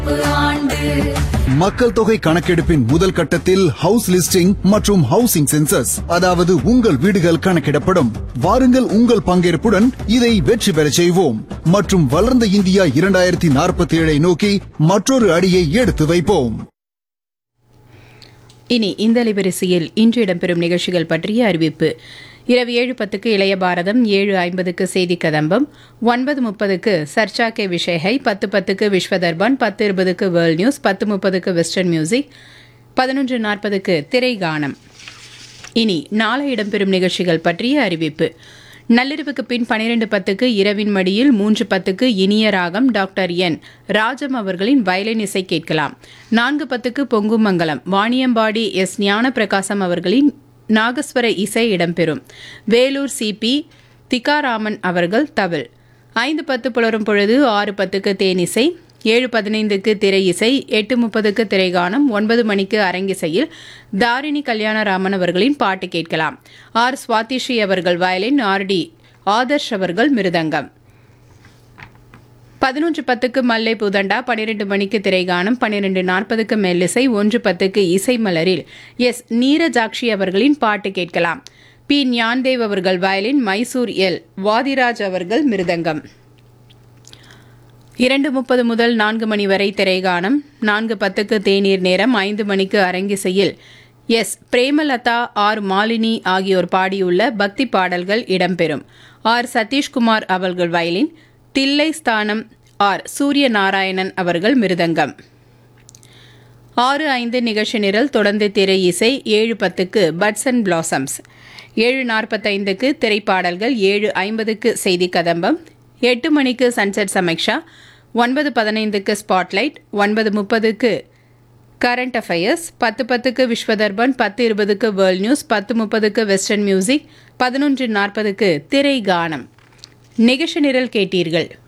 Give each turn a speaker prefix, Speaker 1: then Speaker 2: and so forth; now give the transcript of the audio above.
Speaker 1: ஆண்டு
Speaker 2: மக்கள் தொகை கணக்கெடுப்பின் முதல் கட்டத்தில் ஹவுஸ் லிஸ்டிங் மற்றும் ஹவுசிங் சென்சஸ் அதாவது உங்கள் வீடுகள் கணக்கிடப்படும் வாருங்கள் உங்கள் பங்கேற்புடன் இதை வெற்றி பெறச் செய்வோம் மற்றும் வளர்ந்த இந்தியா இரண்டாயிரத்தி நாற்பத்தி ஏழை நோக்கி மற்றொரு அடியை எடுத்து வைப்போம்
Speaker 3: இனி இந்த அலைவரிசையில் இன்று இடம்பெறும் நிகழ்ச்சிகள் பற்றிய அறிவிப்பு இரவு ஏழு பத்துக்கு இளைய பாரதம் ஏழு ஐம்பதுக்கு செய்தி கதம்பம் ஒன்பது முப்பதுக்கு சர்ச்சா கே விஷயஹை பத்து பத்துக்கு விஸ்வ தர்பான் பத்து இருபதுக்கு வேர்ல்ட் நியூஸ் பத்து முப்பதுக்கு வெஸ்டர்ன் மியூசிக் பதினொன்று நாற்பதுக்கு திரை கானம் இனி நாளை இடம்பெறும் நிகழ்ச்சிகள் பற்றிய அறிவிப்பு நள்ளிரவுக்கு பின் பனிரெண்டு பத்துக்கு இரவின் மடியில் மூன்று பத்துக்கு இனிய ராகம் டாக்டர் என் ராஜம் அவர்களின் வயலின் இசை கேட்கலாம் நான்கு பத்துக்கு பொங்குமங்கலம் வாணியம்பாடி எஸ் ஞான பிரகாசம் அவர்களின் நாகஸ்வர இசை இடம்பெறும் வேலூர் சிபி திகாராமன் அவர்கள் தவில் ஐந்து பத்து புலரும் பொழுது ஆறு பத்துக்கு தேனிசை ஏழு பதினைந்துக்கு திரை இசை எட்டு முப்பதுக்கு திரைகானம் ஒன்பது மணிக்கு அரங்கிசையில் தாரிணி கல்யாணராமன் அவர்களின் பாட்டு கேட்கலாம் ஆர் சுவாதிஸ்ரீ அவர்கள் வயலின் ஆர் டி ஆதர்ஷ் அவர்கள் மிருதங்கம் பதினொன்று பத்துக்கு மல்லை புதண்டா பன்னிரெண்டு மணிக்கு திரைகானம் பன்னிரெண்டு நாற்பதுக்கு மெல்லிசை ஒன்று பத்துக்கு இசை மலரில் எஸ் நீரஜாக்ஷி அவர்களின் பாட்டு கேட்கலாம் பி ஞான்தேவ் அவர்கள் வயலின் மைசூர் எல் வாதிராஜ் அவர்கள் மிருதங்கம் இரண்டு முப்பது முதல் நான்கு மணி வரை திரைகானம் நான்கு பத்துக்கு தேநீர் நேரம் ஐந்து மணிக்கு அரங்கிசையில் எஸ் பிரேமலதா ஆர் மாலினி ஆகியோர் பாடியுள்ள பக்தி பாடல்கள் இடம்பெறும் ஆர் சதீஷ்குமார் அவர்கள் வயலின் தில்லை ஸ்தானம் ஆர் சூரிய நாராயணன் அவர்கள் மிருதங்கம் ஆறு ஐந்து நிகழ்ச்சி நிரல் தொடர்ந்து திரை இசை ஏழு பத்துக்கு பட்ஸ் அண்ட் பிளாசம்ஸ் ஏழு நாற்பத்தைந்துக்கு திரைப்பாடல்கள் ஏழு ஐம்பதுக்கு செய்தி கதம்பம் எட்டு மணிக்கு சன்செட் சமீக்ஷா ஒன்பது பதினைந்துக்கு ஸ்பாட்லைட் ஒன்பது முப்பதுக்கு கரண்ட் அஃபயர்ஸ் பத்து பத்துக்கு விஸ்வதர்பன் பத்து இருபதுக்கு வேர்ல்ட் நியூஸ் பத்து முப்பதுக்கு வெஸ்டர்ன் மியூசிக் பதினொன்று நாற்பதுக்கு திரை கானம் நிகழ்ச்சி நிரல் கேட்டீர்கள்